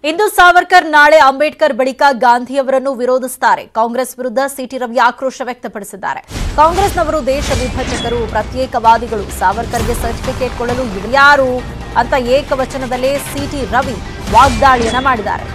ಇಂದು ಸಾವರ್ಕರ್ ನಾಳೆ ಅಂಬೇಡ್ಕರ್ ಬಳಿಕ ಗಾಂಧಿಯವರನ್ನು ವಿರೋಧಿಸುತ್ತಾರೆ ಕಾಂಗ್ರೆಸ್ ವಿರುದ್ಧ ಸಿಟಿ ರವಿ ಆಕ್ರೋಶ ವ್ಯಕ್ತಪಡಿಸಿದ್ದಾರೆ ಕಾಂಗ್ರೆಸ್ನವರು ದೇಶ ವಿಭಜಕರು ಪ್ರತ್ಯೇಕವಾದಿಗಳು ಸಾವರ್ಕರ್ಗೆ ಸರ್ಟಿಫಿಕೇಟ್ ಕೊಡಲು ಇವ್ಯಾರು ಅಂತ ಏಕವಚನದಲ್ಲೇ ಸಿಟಿ ರವಿ ವಾಗ್ದಾಳಿಯನ್ನ ಮಾಡಿದ್ದಾರೆ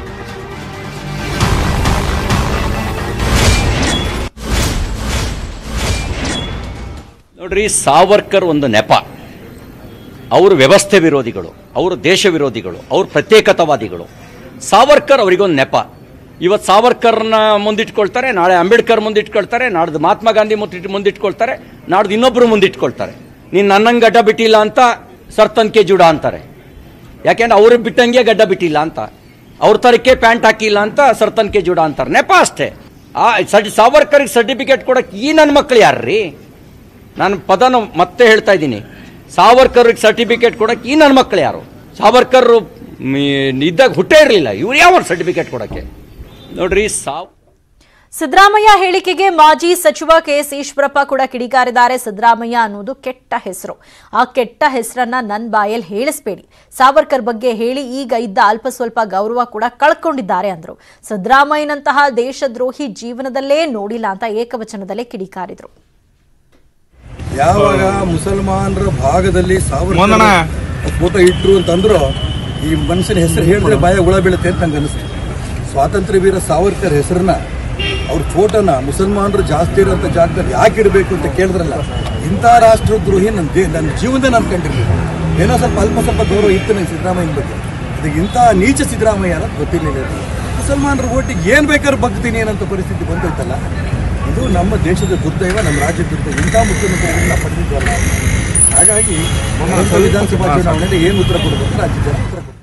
ನೋಡ್ರಿ ಸಾವರ್ಕರ್ ಒಂದು ನೆಪ ಅವರು ವ್ಯವಸ್ಥೆ ವಿರೋಧಿಗಳು ಅವರು ದೇಶ ವಿರೋಧಿಗಳು ಅವರು ಪ್ರತ್ಯೇಕತಾವಾದಿಗಳು ಸಾವರ್ಕರ್ ಅವರಿಗೊಂದು ನೆಪ ಇವತ್ತು ಸಾವರ್ಕರ್ನ ಮುಂದಿಟ್ಕೊಳ್ತಾರೆ ನಾಳೆ ಅಂಬೇಡ್ಕರ್ ಮುಂದಿಟ್ಕೊಳ್ತಾರೆ ನಾಡ್ದು ಮಹಾತ್ಮ ಗಾಂಧಿ ಮುಂದಿಟ್ ಮುಂದಿಟ್ಕೊಳ್ತಾರೆ ನಾಡ್ದು ಇನ್ನೊಬ್ಬರು ಮುಂದಿಟ್ಕೊಳ್ತಾರೆ ನೀನು ನನ್ನಂಗೆ ಗಡ್ಡ ಬಿಟ್ಟಿಲ್ಲ ಅಂತ ಸರ್ತನ್ ಕೆ ಜುಡ ಅಂತಾರೆ ಯಾಕೆಂದ್ರೆ ಅವ್ರು ಬಿಟ್ಟಂಗೆ ಗಡ್ಡ ಬಿಟ್ಟಿಲ್ಲ ಅಂತ ಅವ್ರ ತರಕ್ಕೆ ಪ್ಯಾಂಟ್ ಹಾಕಿಲ್ಲ ಅಂತ ಸರ್ತನ್ ಕೆ ಜುಡ ಅಂತಾರೆ ನೆಪ ಅಷ್ಟೇ ಆ ಸರ್ಟಿ ಸಾವರ್ಕರ್ಗೆ ಸರ್ಟಿಫಿಕೇಟ್ ಕೊಡಕ್ಕೆ ಈ ನನ್ನ ಮಕ್ಳು ಯಾರ್ರೀ ನಾನು ಪದನ ಮತ್ತೆ ಹೇಳ್ತಾ ಇದ್ದೀನಿ ಸಾವರ್ಕರ್ಗೆ ಸರ್ಟಿಫಿಕೇಟ್ ಕೊಡಕ್ಕೆ ಈ ನನ್ನ ಮಕ್ಕಳು ಯಾರು ಸಾವರ್ಕರ್ ಇದ್ದಾಗ ಹುಟ್ಟೇ ಇರಲಿಲ್ಲ ಇವ್ರು ಯಾವ ಸರ್ಟಿಫಿಕೇಟ್ ಕೊಡಕ್ಕೆ ನೋಡ್ರಿ ಸಾವ್ ಸಿದ್ದರಾಮಯ್ಯ ಹೇಳಿಕೆಗೆ ಮಾಜಿ ಸಚಿವ ಕೆಎಸ್ ಈಶ್ವರಪ್ಪ ಕೂಡ ಕಿಡಿಕಾರಿದ್ದಾರೆ ಸಿದ್ದರಾಮಯ್ಯ ಅನ್ನೋದು ಕೆಟ್ಟ ಹೆಸರು ಆ ಕೆಟ್ಟ ಹೆಸರನ್ನ ನನ್ನ ಬಾಯಲ್ಲಿ ಹೇಳಿಸ್ಬೇಡಿ ಸಾವರ್ಕರ್ ಬಗ್ಗೆ ಹೇಳಿ ಈಗ ಇದ್ದ ಅಲ್ಪ ಸ್ವಲ್ಪ ಗೌರವ ಕೂಡ ಕಳ್ಕೊಂಡಿದ್ದಾರೆ ಅಂದ್ರು ಸಿದ್ದರಾಮಯ್ಯನಂತಹ ದೇಶದ್ರೋಹಿ ಜೀವನದಲ್ಲೇ ನೋಡಿಲ್ಲ ಅಂತ ಏಕವಚನದಲ್ಲೇ ಕಿಡಿಕಾರಿದ್ರು ಯಾವಾಗ ಮುಸಲ್ಮಾನರ ಭಾಗದಲ್ಲಿ ಮೊನ್ನಣ. ಸಾವಿರ ಫೋಟೋ ಇಟ್ರು ಅಂತಂದ್ರು ಈ ಮನುಷ್ಯನ ಹೆಸರು ಹೇಳಿದ್ರೆ ಬಾಯ ಹುಳ ಬೀಳುತ್ತೆ ಅಂತ ನಂಗೆ ಅನಿಸ್ತು ಸ್ವಾತಂತ್ರ್ಯ ವೀರ ಸಾವರ್ಕರ್ ಹೆಸರನ್ನ ಅವ್ರ ಫೋಟೋನ ಮುಸಲ್ಮಾನರು ಜಾಸ್ತಿ ಇರೋಂಥ ಜಾಗದಲ್ಲಿ ಯಾಕೆ ಇಡಬೇಕು ಅಂತ ಕೇಳಿದ್ರಲ್ಲ ಇಂಥ ರಾಷ್ಟ್ರದ್ರೋಹಿ ನನ್ನ ದೇ ನನ್ನ ಜೀವನದಲ್ಲಿ ನಾನು ಕಂಡಿರ್ಬೇಕು ಏನೋ ಸ್ವಲ್ಪ ಅಲ್ಪ ಸ್ವಲ್ಪ ಗೌರವ ಇತ್ತು ನಂಗೆ ಸಿದ್ದರಾಮಯ್ಯನ ಬಗ್ಗೆ ಅದಕ್ಕೆ ಇಂಥ ನೀಚ ಸಿದ್ದರಾಮಯ್ಯ ಅನ್ನೋದು ಗೊತ್ತಿರಲಿಲ್ಲ ಇವ್ರಿಗೆ. ಮುಸಲ್ಮಾನರ ಓಟಿಗೆ ಏನು ಬೇಕಾದ್ರೂ ಬಗ್ತೀನಿ ಏನಂತ ಪರಿಸ್ಥಿತಿ ಬಂದೈತಲ್ಲ ಇದು ನಮ್ಮ ದೇಶದ ದುರ್ದೈವ ನಮ್ಮ ರಾಜ್ಯದ ದುರ್ದೈವ ಇಂಥ ಮುಖ್ಯಮಂತ್ರಿಗಳನ್ನ ನಾವು ಪಡೆದಿದ್ವಲ್ಲ ಹಾಗಾಗಿ ನಮ್ಮ ವಿಧಾನಸಭಾ ಚುನಾವಣೆಯಲ್ಲಿ ಏನು ಉತ್ತರ ಕೊಡಬೇಕು ರಾಜ್ಯ ಜನ ಉತ್ತರ ಕೊಡ್ತಾರೆ